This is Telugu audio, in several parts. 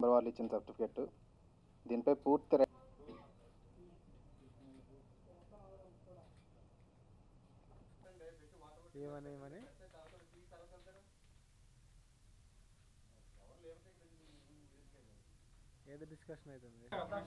నెంబర్ వాళ్ళు ఇచ్చిన సర్టిఫికెట్ దీనిపై పూర్తి రే- ఏమని ఏమని ఏదో డిస్కషన్ అవుతుంది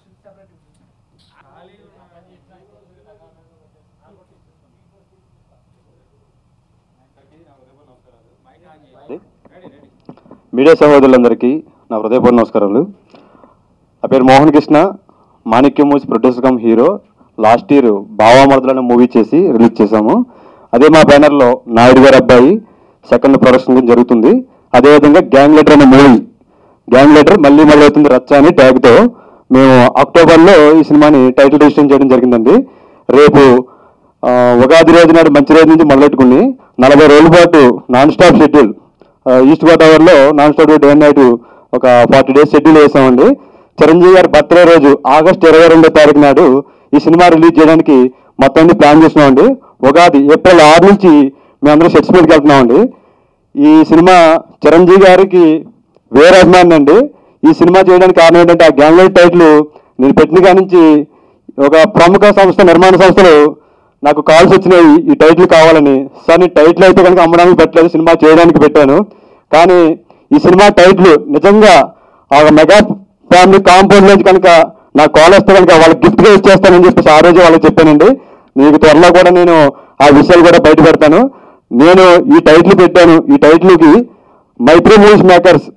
మీడియా సహోదరులందరికీ నా హృదయపూర్వ నమస్కారాలు నా పేరు Mohan Krishna Manikya movies producer cum hero last year Bavamardulu అనే మూవీ చేసి రిలీజ్ చేశాము అదే మా బ్యానర్లో నాయుడు గారి అబ్బాయి సెకండ్ ప్రొడక్షన్ జరుగుతుంది అదేవిధంగా గ్యాంగ్ లీడర్ అనే మూవీ గ్యాంగ్ లీడర్ మళ్ళీ మళ్ళీ అవుతుంది రచ్చ అని ట్యాగ్తో మేము అక్టోబర్లో ఈ సినిమాని టైటిల్ రిజిస్ట్రేషన్ చేయడం జరిగిందండి రేపు ఆ, ఉగాది రోజు నాడు మంచి రోజు నుంచి మొదలెట్టుకుని నలభై రోజుల పాటు నాన్ స్టాప్ షెడ్యూల్ ఆ, ఈస్ట్ గోదావరిలో non stop day and night ఒక ఫార్టీ డేస్ షెడ్యూల్ వేసామండి చిరంజీవి గారి బర్త్డే రోజు ఆగస్ట్ ఇరవై రెండో తారీఖు నాడు ఈ సినిమా రిలీజ్ చేయడానికి మొత్తం అన్ని ప్లాన్ చేసినామండి ఉగాది ఏప్రిల్ ఆరు నుంచి మేమందరం సెట్స్ మీదకి వెళ్తున్నామండి ఈ సినిమా చిరంజీవి గారికి వేరే అభిమానం అండి ఈ సినిమా చేయడానికి కారణం ఏంటంటే ఆ గ్యాంగ్లైట్ టైటిల్ నేను పెట్టిన కాడి నుంచి ఒక ప్రముఖ సంస్థ నిర్మాణ సంస్థలు నాకు కాల్స్ వచ్చినాయి ఈ టైటిల్ కావాలని సార్ నేను టైటిల్ అయితే కనుక అమ్మడానికి పెట్టలేదు సినిమా చేయడానికి పెట్టాను కానీ ఈ సినిమా టైటిల్ నిజంగా ఆ మెగా ఫ్యామిలీ కాంపౌండ్ నుంచి కనుక నాకు కాల్ వస్తే కనుక వాళ్ళకి గిఫ్ట్గా ఇచ్చేస్తానని చెప్పేసి ఆ రోజు వాళ్ళకి చెప్పానండి నీకు త్వరలో కూడా నేను ఆ విషయాలు కూడా బయట పెడతాను నేను ఈ టైటిల్ పెట్టాను ఈ టైటిల్కి మైత్రి మూవీస్ మేకర్స్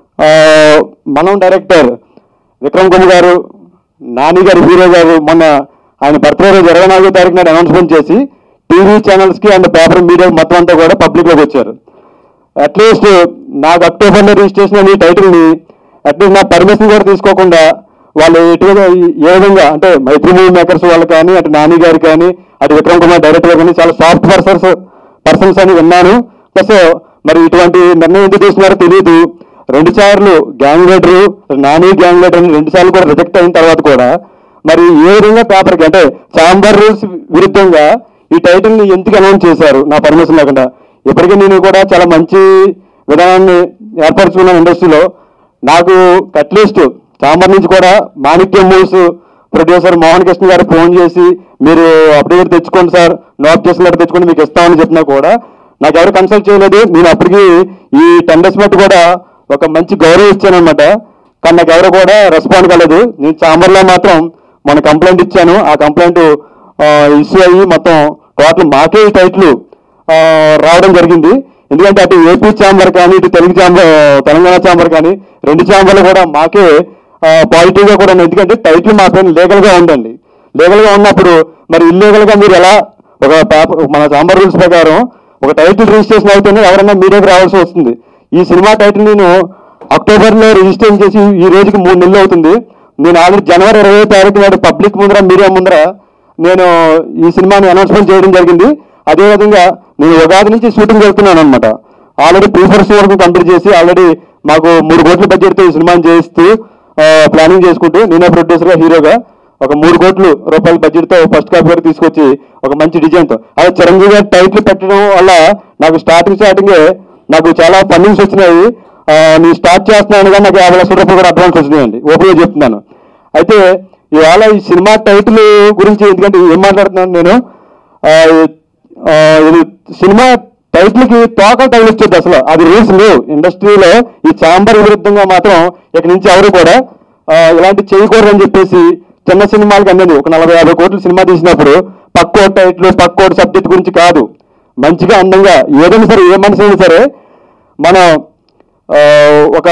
మనం డైరెక్టర్ విక్రమ్ కుమార్ గారు నాని గారు హీరో గారు మొన్న ఆయన బర్త్డే రోజు ఇరవై నాలుగో తారీఖు నాడు అనౌన్స్మెంట్ చేసి టీవీ ఛానల్స్కి అండ్ పేపర్ మీడియా మొత్తం అంతా కూడా పబ్లిక్లోకి వచ్చారు అట్లీస్ట్ నాకు అక్టోబర్లో రిజిస్ట్రేషన్ అనే టైటిల్ని అట్లీస్ట్ నా పర్మిషన్ కూడా తీసుకోకుండా వాళ్ళు ఎటువంటి ఏ విధంగా అంటే మైత్రి మూవీ మేకర్స్ వాళ్ళు కానీ అటు నాని గారు కానీ అటు విక్రమ్ కుమార్ డైరెక్టర్ గారు కానీ చాలా సాఫ్ట్ పర్సన్స్ పర్సన్స్ అని విన్నాను ప్లస్ మరి ఇటువంటి నిర్ణయం ఎందుకు తీసుకున్నారో తెలియదు రెండు సార్లు gang leader Nani gang leader అని రెండు సార్లు కూడా రిజెక్ట్ అయిన తర్వాత కూడా మరి ఏ విధంగా పేపర్కి అంటే చాంబర్ రూల్స్ విరుద్ధంగా ఈ టైటిల్ని ఎందుకు అనౌన్స్ చేశారు నా పర్మిషన్ లేకుండా ఇప్పటికీ నేను కూడా చాలా మంచి విధానాన్ని ఏర్పరచుకున్నాను ఇండస్ట్రీలో నాకు అట్లీస్ట్ చాంబర్ నుంచి కూడా Manikyam movies producer Mohan Krishna garu phone చేసి మీరు అప్డేట్ తెచ్చుకోండి సార్ నోటిఫికేషన్ లెటర్ తెచ్చుకోండి మీకు ఇస్తామని చెప్పినా కూడా నాకు ఎవరు కన్సల్ట్ చేయలేదు నేను అప్పటికి ఈ టెన్ డేస్ మట్టు కూడా ఒక మంచి గౌరవం ఇచ్చాను అనమాట కానీ నాకు ఎవరు కూడా రెస్పాండ్ కాలేదు నేను చాంబర్లో మాత్రం మొన్న కంప్లైంట్ ఇచ్చాను ఆ కంప్లైంట్ ఇష్యూ అయ్యి మొత్తం టోటల్ మాకే ఈ టైటిల్ రావడం జరిగింది ఎందుకంటే అటు ఏపీ ఛాంబర్ కానీ ఇటు తెలుగు ఛాంబర్ తెలంగాణ ఛాంబర్ కానీ రెండు ఛాంబర్లు కూడా మాకే పాజిటివ్గా కూడా ఉంది ఎందుకంటే టైటిల్ మా పైన లీగల్గా ఉందండి లీగల్గా ఉన్నప్పుడు మరి ఇల్లీగల్గా మీరు ఎలా ఒక పేపర్ మన ఛాంబర్ రూల్స్ ప్రకారం ఒక టైటిల్ రిజిస్ట్రేషన్ అయితేనే ఎవరైనా మీడియాకి రావాల్సి వస్తుంది ఈ సినిమా టైటిల్ నేను అక్టోబర్లో రిజిస్ట్రేషన్ చేసి ఈ రోజుకి మూడు నెలలు అవుతుంది నేను ఆల్రెడీ జనవరి ఇరవై తారీఖు నాడు పబ్లిక్ ముందర మీడియా ముందర నేను ఈ సినిమాని అనౌన్స్మెంట్ చేయడం జరిగింది అదేవిధంగా నేను ఉగాది నుంచి షూటింగ్ వెళ్తున్నాను అనమాట ఆల్రెడీ ప్రీఫర్స్ వరకు కంప్లీట్ చేసి ఆల్రెడీ మాకు మూడు కోట్ల బడ్జెట్తో ఈ సినిమాని చేస్తూ ప్లానింగ్ చేసుకుంటూ నేనే ప్రొడ్యూసర్గా హీరోగా ఒక మూడు కోట్లు రూపాయల బడ్జెట్తో ఫస్ట్ కాపీ వరకు తీసుకొచ్చి ఒక మంచి డిజైన్తో అదే చిరంజీవి గారి టైటిల్ పెట్టడం వల్ల నాకు స్టార్టింగ్ స్టార్టింగే నాకు చాలా ఫండింగ్స్ వచ్చినాయి ఆ, నేను స్టార్ట్ చేస్తున్నాను కానీ నాకు యాభై లక్షల రూపాయలు కూడా అడ్వాన్స్ వచ్చినాయండి ఓపెన్గా చెప్తున్నాను అయితే ఇవాళ ఈ సినిమా టైటిల్ గురించి ఎందుకంటే ఏం మాట్లాడుతున్నాను నేను ఆ, ఆ, ఇది సినిమా టైటిల్కి తోకలు తగిలిస్తుంది అసలు అది రూల్స్ లేవు ఇండస్ట్రీలో ఈ చాంబర్ విరుద్ధంగా మాత్రం ఇక్కడి నుంచి ఎవరు కూడా ఆ, ఇలాంటి చేయకూడదని చెప్పేసి చిన్న సినిమాలకి అన్నది ఒక నలభై యాభై కోట్ల సినిమా తీసినప్పుడు పక్కోటి టైటిల్ పక్కోటి సబ్జెక్ట్ గురించి కాదు మంచిగా అందంగా ఏదైనా సరే ఏ మనిషి అయినా సరే మనం ఆ, ఒక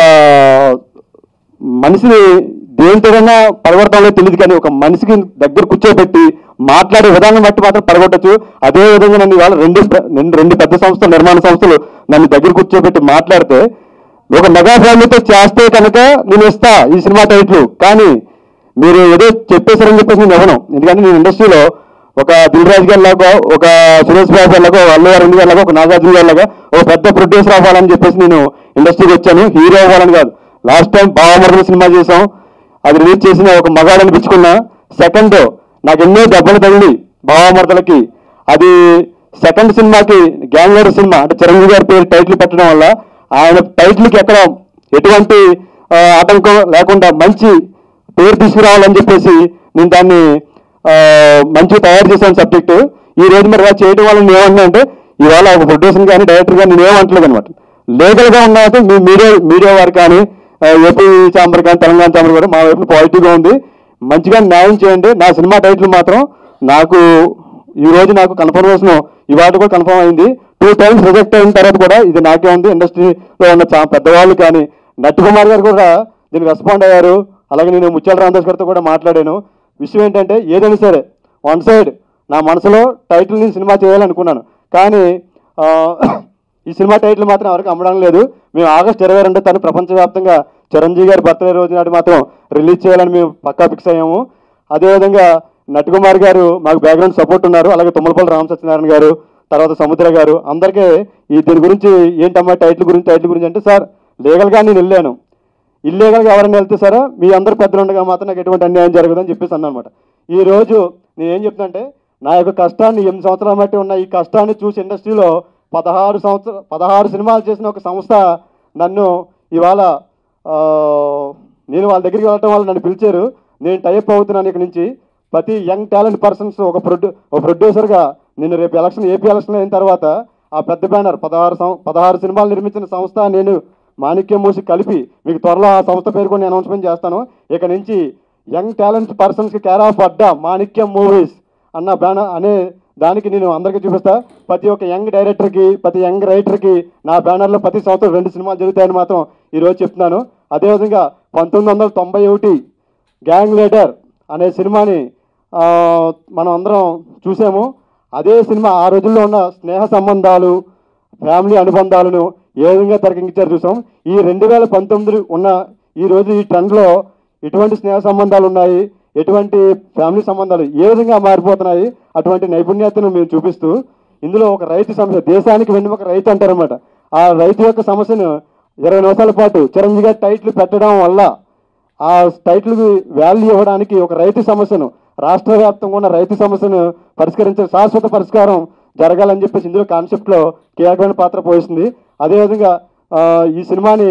మనిషిని దేనితోనైనా పడగొడతామో తెలియదు కానీ ఒక మనిషికి దగ్గర కూర్చోబెట్టి మాట్లాడే విధానం బట్టి మాత్రం పడగొట్టచ్చు అదే విధంగా నన్ను ఇవాళ రెండు ప్ర- రెండు రెండు పెద్ద సంస్థలు నిర్మాణ సంస్థలు నన్ను దగ్గర కూర్చోబెట్టి మాట్లాడితే ఒక మెగా ఫ్యామిలీతో చేస్తే కనుక నేను ఇస్తా ఈ సినిమా టైటిల్ కానీ మీరు ఏదో చెప్పేశారని చెప్పేసి నేను ఇవ్వను ఎందుకంటే నేను ఇండస్ట్రీలో ఒక దిల్ రాజు గారి లాగా ఒక సురేష్ బాబు గారి లాగా ఒక అల్లు అరవింద్ గారి లాగా ఒక నాగార్జున గారి లాగా ఒక పెద్ద ప్రొడ్యూసర్ అవ్వాలని చెప్పేసి నేను ఇండస్ట్రీకి వచ్చాను హీరో అవ్వాలని కాదు లాస్ట్ టైం బావమరదల సినిమా చేసాం అది రిలీజ్ చేసిన ఒక మగాడని పిచ్చుకున్నా సెకండ్ నాకు ఎన్నో దెబ్బలు తగిలి బావమరదలకి అది సెకండ్ సినిమాకి గ్యాంగ్ లీడర్ సినిమా అంటే చిరంజీవి గారి పేరు టైటిల్ పెట్టడం వల్ల ఆయన టైటిల్కి ఎక్కడ ఎటువంటి ఆ, ఆటంకం లేకుండా మంచి పేరు తీసుకురావాలని చెప్పేసి నేను దాన్ని ఆ, మంచిగా తయారు చేశాను సబ్జెక్టు ఈ రోజు మరి ఇలా చేయడం వల్ల నేను ఏమన్నా అంటే ఇవాళ ఒక ప్రొడ్యూసర్ కానీ డైరెక్టర్ కానీ నేను ఏమంటలేదు అనమాట లీగల్గా ఉన్నట్టు మీ మీడియా మీడియా వారు కానీ ఆ, ఏపీ ఛాంబర్ కానీ తెలంగాణ ఛాంబర్ కూడా మా వైపు పాజిటివ్గా ఉంది మంచిగా న్యాయం చేయండి నా సినిమా టైటిల్ మాత్రం నాకు ఈ రోజు నాకు కన్ఫర్మేషన్ ఇవాళ కూడా కన్ఫర్మ్ అయింది టూ టైమ్స్ రిజెక్ట్ అయిన తర్వాత కూడా ఇది నాకే ఉంది ఇండస్ట్రీలో ఉన్న చా పెద్దవాళ్ళు కానీ నట్ కుమార్ గారు కూడా దీనికి రెస్పాండ్ అయ్యారు అలాగే నేను ముత్యాల రామదాస్ గారితో కూడా మాట్లాడాను విషయం ఏంటంటే ఏదైనా సరే వన్ సైడ్ నా మనసులో టైటిల్ నేను సినిమా చేయాలనుకున్నాను కానీ ఆ, ఈ సినిమా టైటిల్ మాత్రం ఎవరికి అమ్మడం లేదు మేము ఆగస్ట్ ఇరవై రెండు తను ప్రపంచవ్యాప్తంగా చిరంజీవి గారి బర్త్డే రోజు నాడు మాత్రం రిలీజ్ చేయాలని మేము పక్కా ఫిక్స్ అయ్యాము అదేవిధంగా నటకుమార్ గారు మాకు బ్యాక్గ్రౌండ్ సపోర్ట్ ఉన్నారు అలాగే తుమ్మలపల్లి రామ సత్యనారాయణ గారు తర్వాత సముద్ర గారు అందరికీ ఈ దీని గురించి ఏంటమ్మా టైటిల్ గురించి టైటిల్ గురించి అంటే సార్ లీగల్గా నేను వెళ్ళాను ఇల్లీగల్గా ఎవరైనా వెళ్తే సరే మీ అందరు పెద్దలు ఉండగా మాత్రం నాకు ఎటువంటి అన్యాయం జరగదని చెప్పేసి అన్నాను అనమాట ఈ రోజు నేను ఏం చెప్తున్నా నా యొక్క కష్టాన్ని ఎనిమిది సంవత్సరాల మట్టి ఉన్న ఈ కష్టాన్ని చూసి ఇండస్ట్రీలో పదహారు సంవత్సర పదహారు సినిమాలు చేసిన ఒక సంస్థ నన్ను ఇవాళ ఆ, నేను వాళ్ళ దగ్గరికి వెళ్ళటం వల్ల నన్ను పిలిచారు నేను టైప్ అవుతున్నాను ఇక్కడి నుంచి ప్రతి యంగ్ టాలెంట్ పర్సన్స్ ఒక ప్రొడ్యూ ఒక ప్రొడ్యూసర్గా నేను రేపు ఎలక్షన్ ఏపీ ఎలక్షన్ అయిన తర్వాత ఆ పెద్ద బ్యానర్ పదహారు సం పదహారు సినిమాలు నిర్మించిన సంస్థ నేను మాణిక్యం మూసి కలిపి మీకు త్వరలో ఆ సంస్థ పేరు కూడా నేను అనౌన్స్మెంట్ చేస్తాను ఇక నుంచి యంగ్ టాలెంట్ పర్సన్స్కి కేర్ ఆఫ్ అడ్డా మాణిక్యం మూవీస్ అన్న బ్యానర్ అనే దానికి నేను అందరికీ చూపిస్తా ప్రతి ఒక్క యంగ్ డైరెక్టర్కి ప్రతి యంగ్ రైటర్కి నా బ్యానర్లో ప్రతి సంవత్సరం రెండు సినిమాలు జరుగుతాయని మాత్రం ఈరోజు చెప్తున్నాను అదేవిధంగా పంతొమ్మిది వందల తొంభై ఒకటి గ్యాంగ్ లీడర్ అనే సినిమాని ఆ, మనం అందరం చూసాము అదే సినిమా ఆ రోజుల్లో ఉన్న స్నేహ సంబంధాలు ఫ్యామిలీ అనుబంధాలను ఏ విధంగా తెరకెక్కించారు చూసాం ఈ రెండు వేల పంతొమ్మిది ఉన్న ఈ రోజు ఈ ట్రెండ్లో ఎటువంటి స్నేహ సంబంధాలు ఉన్నాయి ఎటువంటి ఫ్యామిలీ సంబంధాలు ఏ విధంగా మారిపోతున్నాయి అటువంటి నైపుణ్యతను మేము చూపిస్తూ ఇందులో ఒక రైతు సమస్య దేశానికి వెన్నుముక రైతు అంటారన్నమాట ఆ రైతు యొక్క సమస్యను ఇరవై నిమిషాల పాటు చిరంజీవి గారి టైటిల్ పెట్టడం వల్ల ఆ టైటిల్కి వాల్యూ ఇవ్వడానికి ఒక రైతు సమస్యను రాష్ట్ర వ్యాప్తంగా ఉన్న రైతు సమస్యను పరిష్కరించే శాశ్వత పరిష్కారం జరగాలని చెప్పేసి ఇందులో కాన్సెప్ట్లో కీలకమైన పాత్ర పోషిస్తుంది అదేవిధంగా ఆ, ఈ సినిమాని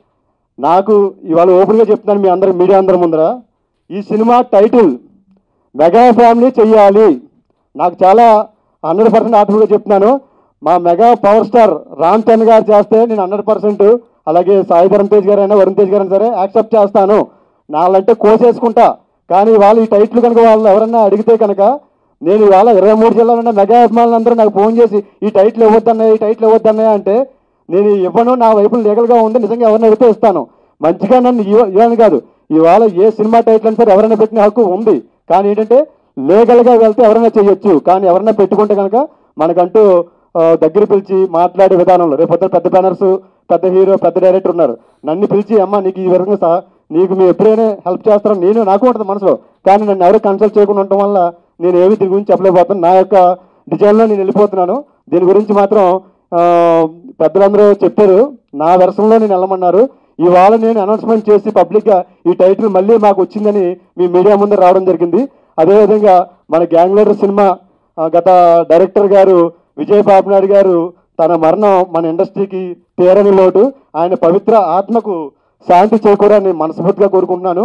నాకు ఇవాళ ఓపెన్గా చెప్తున్నాను మీ అందరి మీడియా అందరి ముందర ఈ సినిమా టైటిల్ మెగా ఫ్యామిలీ చెయ్యాలి నాకు చాలా హండ్రెడ్ పర్సెంట్ ఆటలుగా చెప్తున్నాను మా mega power star Ram Charan garu చేస్తే నేను హండ్రెడ్ పర్సెంట్ అలాగే సాయి ధరమ్ తేజ్ గారు అయినా వరుణ్ తేజ్ గారు అయినా సరే యాక్సెప్ట్ చేస్తాను నాలంటే కోసేసుకుంటా కానీ వాళ్ళు ఈ టైటిల్ కనుక వాళ్ళు ఎవరన్నా అడిగితే కనుక నేను ఇవాళ ఇరవై మూడు జిల్లాలో ఉన్న మెగా అభిమానులు అందరూ నాకు ఫోన్ చేసి ఈ టైటిల్ ఇవ్వద్దన్నాయి ఈ టైటిల్ ఇవ్వద్దన్నాయి అంటే నేను ఇవ్వను నా వైపు లీగల్గా ఉంది నిజంగా ఎవరిని అడిగితే ఇస్తాను మంచిగా నన్ను ఇవ్వ- ఇవ్వను కాదు ఇవాళ ఏ సినిమా టైటిల్ అని సరే ఎవరైనా పెట్టిన హక్కు ఉంది కానీ ఏంటంటే లీగల్గా వెళ్తే ఎవరైనా చేయొచ్చు కానీ ఎవరైనా పెట్టుకుంటే కనుక మనకంటూ ఆ, దగ్గర పిలిచి మాట్లాడే విధానంలో రేపు పొద్దున పెద్ద బ్యానర్స్ పెద్ద హీరో పెద్ద డైరెక్టర్ ఉన్నారు నన్ను పిలిచి అమ్మ నీకు ఈ విధంగా సహా నీకు మీరు ఎప్పుడైనా హెల్ప్ చేస్తారని నేను నాకు ఉంటుంది మనసులో కానీ నన్ను ఎవరు కన్సల్ట్ చేయకుండా ఉండటం వల్ల నేను ఏమి దీని గురించి చెప్పలేకపోతున్నాను నా యొక్క డిజైన్లో నేను వెళ్ళిపోతున్నాను దీని గురించి మాత్రం ఆ, పెద్దలందరూ చెప్పారు నా వెర్షన్లో నేను వెళ్ళమన్నారు ఇవాళ నేను అనౌన్స్మెంట్ చేసి పబ్లిక్గా ఈ టైటిల్ మళ్ళీ మాకు వచ్చిందని మీ మీడియా ముందు రావడం జరిగింది అదేవిధంగా మన గ్యాంగ్ లీడర్ సినిమా ఆ, గత డైరెక్టర్ గారు విజయ్ బాబు నాయుడు గారు తన మరణం మన ఇండస్ట్రీకి తీరని లోటు ఆయన పవిత్ర ఆత్మకు శాంతి చేకూరని మనస్ఫూర్తిగా కోరుకుంటున్నాను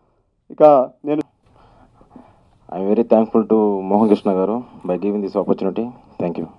ఇక నేను I'm very thankful to Mohan Krishna garu by giving this opportunity thank you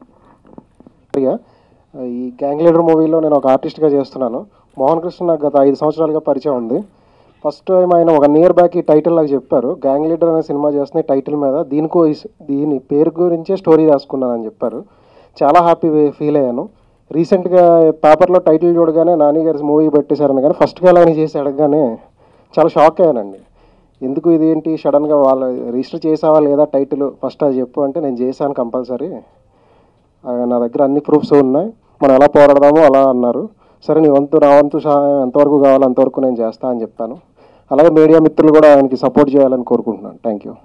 గా ఈ గ్యాంగ్ లీడర్ మూవీలో నేను ఒక ఆర్టిస్ట్గా చేస్తున్నాను మోహన్ కృష్ణ నాకు గత ఐదు సంవత్సరాలుగా పరిచయం ఉంది ఫస్ట్ టైం ఆయన ఒక నియర్ బ్యాక్ ఈ టైటిల్ నాకు చెప్పారు గ్యాంగ్ లీడర్ అనే సినిమా చేస్తున్న ఈ టైటిల్ మీద దీనికో ఈ- దీని పేరు గురించే స్టోరీ రాసుకున్నానని చెప్పారు చాలా హ్యాపీ ఫీల్ అయ్యాను రీసెంట్గా పేపర్లో టైటిల్ చూడగానే నాని గారి మూవీ పెట్టేశారని కానీ ఫస్ట్గా ఆయన చేసి అడగగానే చాలా షాక్ అయ్యానండి ఎందుకు ఇదేంటి సడన్గా వాళ్ళ రిజిస్టర్ చేసావా లేదా టైటిల్ ఫస్ట్ అది చెప్పు అంటే నేను చేశాను కంపల్సరీ ఆ, నా దగ్గర అన్ని ప్రూఫ్స్ ఉన్నాయి మనం ఎలా పోరాడదామో అలా అన్నారు సరే నీ వంతు నా వంతు సహాయం ఎంతవరకు కావాలో అంతవరకు నేను చేస్తా అని చెప్పాను అలాగే మీడియా మిత్రులు కూడా ఆయనకి సపోర్ట్ చేయాలని కోరుకుంటున్నాను థ్యాంక్ యూ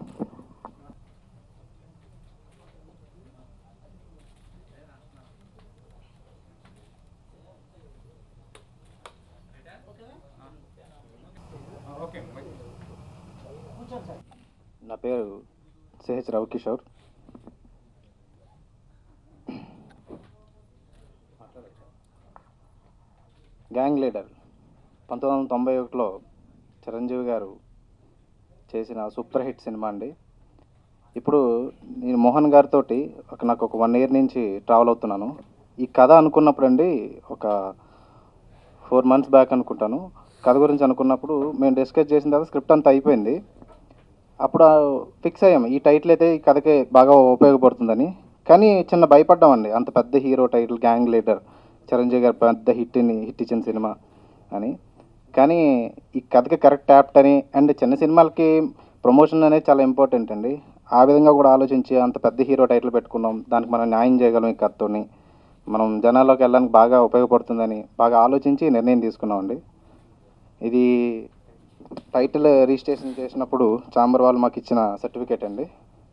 నా పేరు సిహెచ్ రవికిషోర్ గ్యాంగ్ లీడర్ పంతొమ్మిది వందల తొంభై ఒకటిలో చిరంజీవి గారు చేసిన సూపర్ హిట్ సినిమా అండి ఇప్పుడు నేను మోహన్ గారితో ఒక నాకు ఒక వన్ ఇయర్ నుంచి ట్రావెల్ అవుతున్నాను ఈ కథ అనుకున్నప్పుడు అండి ఒక ఫోర్ మంత్స్ బ్యాక్ అనుకుంటాను కథ గురించి అనుకున్నప్పుడు మేము డిస్కస్ చేసిన తర్వాత స్క్రిప్ట్ అంతా అయిపోయింది అప్పుడు ఫిక్స్ అయ్యాము ఈ టైటిల్ అయితే ఈ కథకి బాగా ఉపయోగపడుతుందని కానీ చిన్న భయపడ్డామండి అంత పెద్ద hero title gang leader Chiranjeevi garu పెద్ద హిట్ని హిట్ ఇచ్చిన సినిమా అని కానీ ఈ కథకి కరెక్ట్ యాప్ట్ అని అండ్ చిన్న సినిమాలకి ప్రమోషన్ అనేది చాలా ఇంపార్టెంట్ అండి ఆ విధంగా కూడా ఆలోచించి అంత పెద్ద హీరో టైటిల్ పెట్టుకున్నాం దానికి మనం న్యాయం చేయగలం ఈ కథతోని మనం జనాల్లోకి వెళ్ళడానికి బాగా ఉపయోగపడుతుందని బాగా ఆలోచించి నిర్ణయం తీసుకున్నామండి ఇది టైటిల్ రిజిస్ట్రేషన్ చేసినప్పుడు చాంబర్ వాళ్ళు మాకు ఇచ్చిన సర్టిఫికేట్ అండి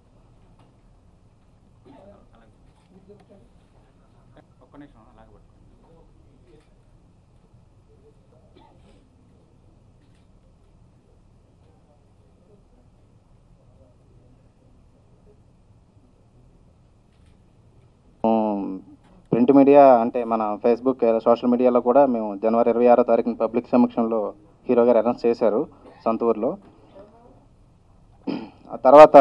ప్రింట్ మీడియా అంటే మన ఫేస్బుక్ సోషల్ మీడియాలో కూడా మేము జనవరి ఇరవై ఆరో తారీఖున పబ్లిక్ సమక్షంలో హీరో గారు అనౌన్స్ చేశారు సొంత ఊర్లో ఆ తర్వాత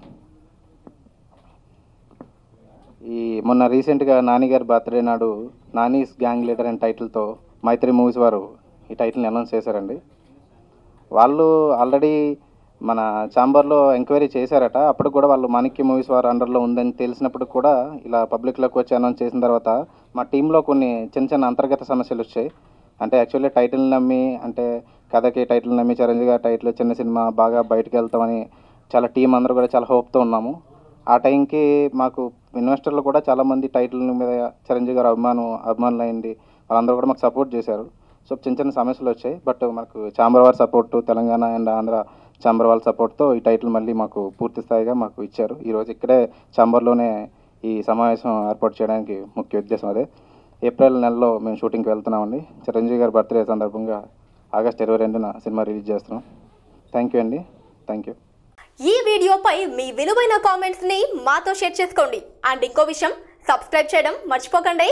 ఈ మొన్న రీసెంట్గా నాని గారి బర్త్డే నాడు నానీస్ గ్యాంగ్ లీడర్ అనే టైటిల్తో మైత్రి మూవీస్ వారు ఈ టైటిల్ని అనౌన్స్ చేశారండి వాళ్ళు ఆల్రెడీ మన ఛాంబర్లో ఎంక్వైరీ చేశారట అప్పుడు కూడా వాళ్ళు మాణిక్య మూవీస్ వారు అండర్లో ఉందని తెలిసినప్పుడు కూడా ఇలా పబ్లిక్లోకి వచ్చి అనౌన్స్ చేసిన తర్వాత మా టీంలో కొన్ని చిన్న చిన్న అంతర్గత సమస్యలు వచ్చాయి అంటే యాక్చువల్లీ టైటిల్ నమ్మి అంటే కథకి టైటిల్ నమ్మి చిరంజీవి గారి టైటిల్ చిన్న సినిమా బాగా బయటకు వెళ్తామని చాలా టీం అందరూ కూడా చాలా హోప్తో ఉన్నాము ఆ టైంకి మాకు ఇన్వెస్టర్లు కూడా చాలామంది టైటిల్ మీద చిరంజీవి గారు అభిమానం అభిమానులు అయింది వాళ్ళందరూ కూడా మాకు సపోర్ట్ చేశారు సో చిన్న చిన్న సమస్యలు వచ్చాయి బట్ మనకు చాంబర్ వారి support Telangana and Andhra chamber వాళ్ళ సపోర్ట్తో ఈ టైటిల్ మళ్ళీ మాకు పూర్తి స్థాయిగా మాకు ఇచ్చారు ఈరోజు ఇక్కడే చాంబర్లోనే ఈ సమావేశం ఏర్పాటు చేయడానికి ముఖ్య ఉద్దేశం అదే ఏప్రిల్ నెలలో మేము షూటింగ్కి వెళ్తున్నామండి చిరంజీవి గారి బర్త్డే సందర్భంగా ఆగస్ట్ ఇరవై రెండున సినిమా రిలీజ్ చేస్తున్నాం థ్యాంక్ యూ అండి థ్యాంక్ యూ ఈ వీడియోపై మీ విలువైన కామెంట్స్ ని మాతో షేర్ చేసుకోండి అండ్ ఇంకో విషయం సబ్స్క్రైబ్ చేయడం మర్చిపోకండి